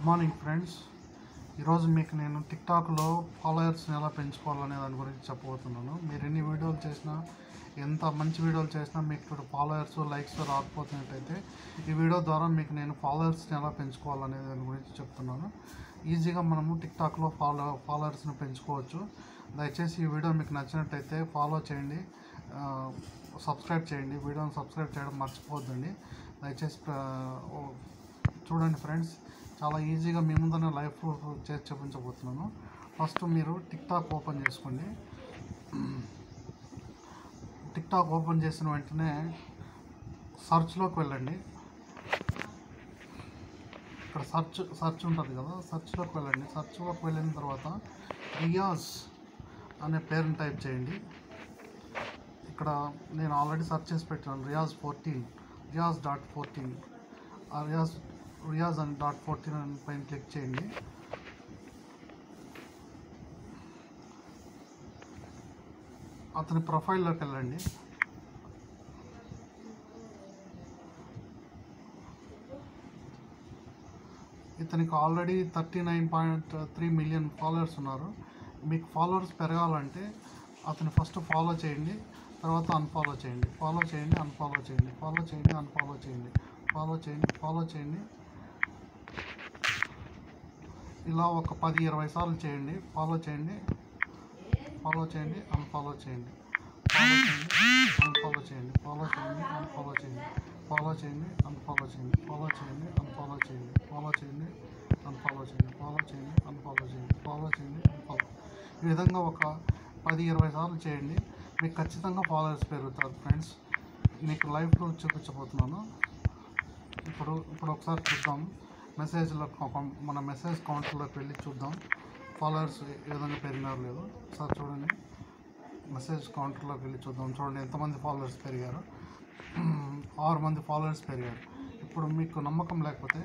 Morning friends ఈరోజు మీకు నేను టిక్టాక్లో ఫాలోయర్స్ని ఎలా పెంచుకోవాలనే దాని గురించి చెప్పబోతున్నాను మీరు ఎన్ని వీడియోలు చేసినా ఎంత మంచి వీడియోలు చేసినా మీకు ఇప్పుడు ఫాలోయర్స్ లైక్స్ రాకపోతున్నట్టయితే ఈ వీడియో ద్వారా మీకు నేను ఫాలోయర్స్ని ఎలా పెంచుకోవాలనే దాని గురించి చెప్తున్నాను ఈజీగా మనము టిక్టాక్లో ఫాలో ఫాలోయర్స్ని పెంచుకోవచ్చు దయచేసి ఈ వీడియో మీకు నచ్చినట్టయితే ఫాలో చేయండి ఆ, సబ్స్క్రైబ్ చేయండి వీడియోని సబ్స్క్రైబ్ చేయడం మర్చిపోవద్దండి దయచేసి ప్ర- ఓ, చూడండి ఫ్రెండ్స్ చాలా ఈజీగా మీ ముందర లైఫ్ చేసి చూపించబోతున్నాను ఫస్ట్ మీరు టిక్టాక్ ఓపెన్ చేసుకోండి టిక్టాక్ ఓపెన్ చేసిన వెంటనే సర్చ్లోకి వెళ్ళండి ఇక్కడ సర్చ్ సర్చ్ ఉంటుంది కదా సర్చ్లోకి వెళ్ళండి సర్చ్లోకి వెళ్ళిన తర్వాత రియాజ్ అనే పేరుని టైప్ చేయండి ఇక్కడ నేను ఆల్రెడీ సెర్చ్ చేసి పెట్టాను Riyaz fourteen Riyaz dot fourteen ఆ రియాజ్ రియాజ్ అని డాట్ ఫోర్టీన్ అని పైన క్లిక్ చేయండి అతని ప్రొఫైల్లోకి వెళ్ళండి ఇతనికి already thirty nine point three million followers ఉన్నారు మీకు ఫాలోవర్స్ పెరగాలంటే అతను ఫస్ట్ ఫాలో చేయండి తర్వాత అన్ఫాలో చేయండి ఫాలో చేయండి అన్ఫాలో చేయండి ఫాలో చేయండి అన్ఫాలో చేయండి ఫాలో చేయండి ఫాలో చేయండి ఇలా ఒక పది ఇరవై సార్లు చేయండి ఫాలో చేయండి ఫాలో చేయండి అన్ఫాలో చేయండి ఫాలో చేయండి అన్ఫాలో చేయండి ఫాలో చేయండి అన్ఫాలో చేయండి ఫాలో చేయండి అన్ఫాలో చేయండి ఫాలో చేయండి అన్ఫాలో చేయండి ఫాలో చేయండి అన్ఫాలో చేయండి ఫాలో చేయండి అన్ఫాలో చేయండి ఫాలో చేయండి అన్ఫాలో ఈ విధంగా ఒక పది ఇరవై సార్లు చేయండి మీకు ఖచ్చితంగా ఫాలోవర్స్ పెరుగుతారు ఫ్రెండ్స్ మీకు లైఫ్లో చూపించబోతున్నాను ఇప్పుడు ఇప్పుడు ఒకసారి చూద్దాం మెసేజ్లో ఒక- మన మెసేజ్ కౌంటర్లోకి వెళ్ళి చూద్దాం ఫాలోవర్స్ ఏ విధంగా పెరిగినారు లేదు ఒకసారి చూడండి మెసేజ్ కౌంటర్లోకి వెళ్ళి చూద్దాం చూడండి ఎంతమంది ఫాలోవర్స్ పెరిగారు ఆరు మంది ఫాలోవర్స్ పెరిగారు ఇప్పుడు మీకు నమ్మకం లేకపోతే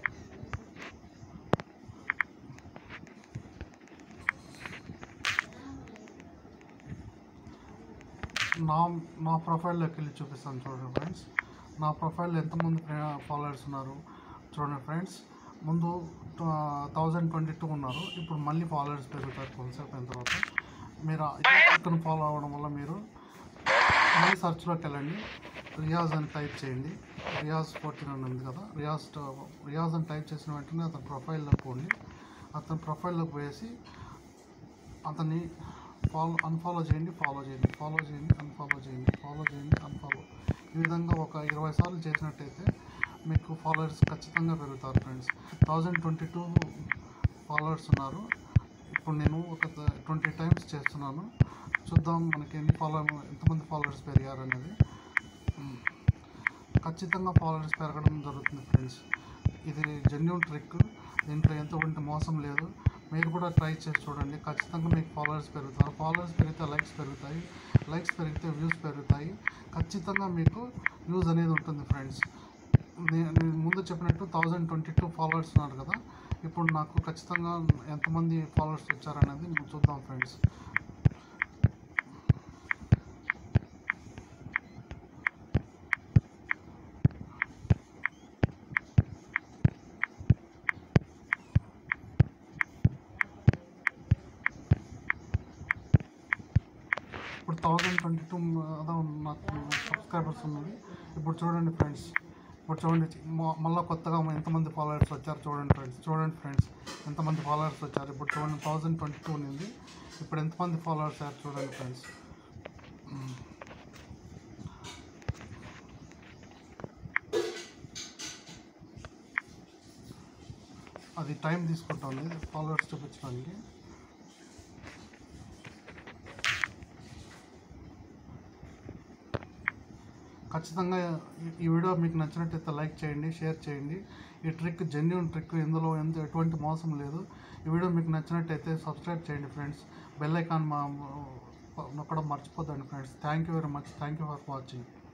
నా నా ప్రొఫైల్లోకి వెళ్ళి చూపిస్తాను చూడండి ఫ్రెండ్స్ నా ప్రొఫైల్లో ఎంతమంది ఫాలోవర్స్ ఉన్నారు చూడండి ఫ్రెండ్స్ ముందు థౌజండ్ ట్వంటీ టూ ఉన్నారు ఇప్పుడు మళ్ళీ ఫాలోవర్స్ పెరుగుతారు కొంతసేపు అయిన తర్వాత మీరు ఇక్కడ ఫాలో అవ్వడం వల్ల మీరు మళ్ళీ సర్చ్లోకి వెళ్ళండి రియాజ్ అని టైప్ చేయండి రియాజ్ ఫోర్టీన్ అని ఉంది కదా రియాజ్ ట- రియాజ్ అని టైప్ చేసిన వెంటనే అతని ప్రొఫైల్లోకి పోండి అతని ప్రొఫైల్లోకి వేసి అతన్ని ఫాలో అన్ఫాలో చేయండి ఫాలో చేయండి ఫాలో చేయండి అన్ఫాలో చేయండి ఫాలో చేయండి అన్ఫాలో ఈ విధంగా ఒక ఇరవై సార్లు చేసినట్టయితే మీకు ఫాలోవర్స్ ఖచ్చితంగా పెరుగుతారు friends thousand twenty two followers ఉన్నారు ఇప్పుడు నేను ఒక ట్వంటీ టైమ్స్ చేస్తున్నాను చూద్దాం మనకి ఎన్ని ఫాలో ఎంతమంది ఫాలోవర్స్ పెరిగారు అనేది మ్. ఖచ్చితంగా ఫాలోవర్స్ పెరగడం జరుగుతుంది ఫ్రెండ్స్ ఇది జెన్యున్ ట్రిక్ దీంట్లో ఎంతవంటి మోసం లేదు మీరు కూడా ట్రై చేసి చూడండి ఖచ్చితంగా మీకు ఫాలోవర్స్ పెరుగుతారు ఫాలోవర్స్ పెరిగితే లైక్స్ పెరుగుతాయి లైక్స్ పెరిగితే వ్యూస్ పెరుగుతాయి ఖచ్చితంగా మీకు వ్యూస్ అనేది ఉంటుంది ఫ్రెండ్స్ నే- నేను ముందు చెప్పినట్టు థౌజండ్ ట్వంటీ టూ ఫాలోవర్స్ ఉన్నారు కదా ఇప్పుడు నాకు ఖచ్చితంగా ఎంతమంది ఫాలోవర్స్ వచ్చారనేది మనం చూద్దాం ఫ్రెండ్స్ ఇప్పుడు థౌజండ్ ట్వంటీ టూ అదే నాకు సబ్స్క్రైబర్స్ ఉన్నది ఇప్పుడు చూడండి ఫ్రెండ్స్ ఇప్పుడు చూడండి మ- మళ్ళా కొత్తగా ఎంతమంది ఫాలోవర్స్ వచ్చారు చూడండి ఫ్రెండ్స్ చూడండి ఫ్రెండ్స్ ఎంతమంది ఫాలోవర్స్ వచ్చారు ఇప్పుడు చూడండి థౌజండ్ ట్వంటీ టూ ఉంది ఇప్పుడు ఎంతమంది ఫాలోవర్స్ అయ్యారు చూడండి ఫ్రెండ్స్ అది టైం తీసుకుంటుంది ఫాలోవర్స్ చూపించడానికి ఖచ్చితంగా ఈ- ఈ వీడియో మీకు నచ్చినట్టయితే లైక్ చేయండి షేర్ చేయండి ఈ ట్రిక్ జెన్యున్ ట్రిక్ ఇందులో ఎంత ఎటువంటి మోసం లేదు ఈ వీడియో మీకు నచ్చినట్టయితే సబ్స్క్రైబ్ చేయండి ఫ్రెండ్స్ బెల్ ఐకాన్ మా నొక్కడం మర్చిపోద్దండి friends thank you very much thank you for watching